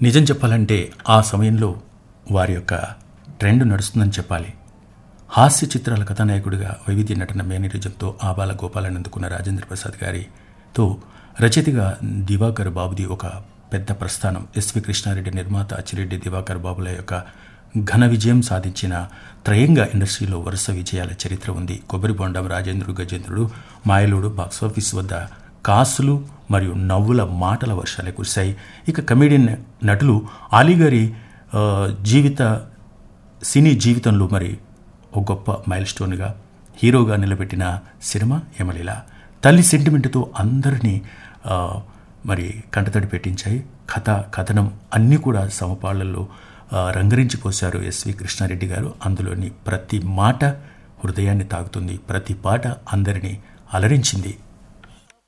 నిజం చెప్పాలంటే ఆ సమయంలో వారి యొక్క ట్రెండ్ నడుస్తుందని చెప్పాలి హాస్య చిత్రాల కథానాయకుడిగా వైవిధ్య నటన మేనరిజంతో ఆబాల గోపాలను అందుకున్న రాజేంద్ర ప్రసాద్ గారితో రచయితగా దివాకర్ బాబుది ఒక పెద్ద ప్రస్థానం ఎస్వి కృష్ణారెడ్డి నిర్మాత అచ్చిరెడ్డి దివాకర్ బాబుల యొక్క ఘన విజయం సాధించిన త్రయంగా ఇండస్ట్రీలో వరుస విజయాల చరిత్ర ఉంది కొబ్బరి బొండం రాజేంద్రుడు గజేంద్రుడు మాయలుడు బాక్సాఫీస్ వద్ద కాసులు మరియు నవ్వుల మాటల వర్షాలే కురిశాయి ఇక కమెడియన్ నటులు అలీగారి ఆ, జీవిత సినీ జీవితంలో మరి ఒక గొప్ప మైల్ స్టోన్గా హీరోగా నిలబెట్టిన సినిమా యమలీల తల్లి సెంటిమెంట్తో అందరినీ ఆ, మరి కంటతడి పెట్టించాయి కథ కథనం అన్నీ కూడా సమపాళ్లలో ఆ, రంగరించిపోశారు ఎస్వి కృష్ణారెడ్డి గారు అందులోని ప్రతి మాట హృదయాన్ని తాకుతుంది ప్రతి పాట అందరినీ అలరించింది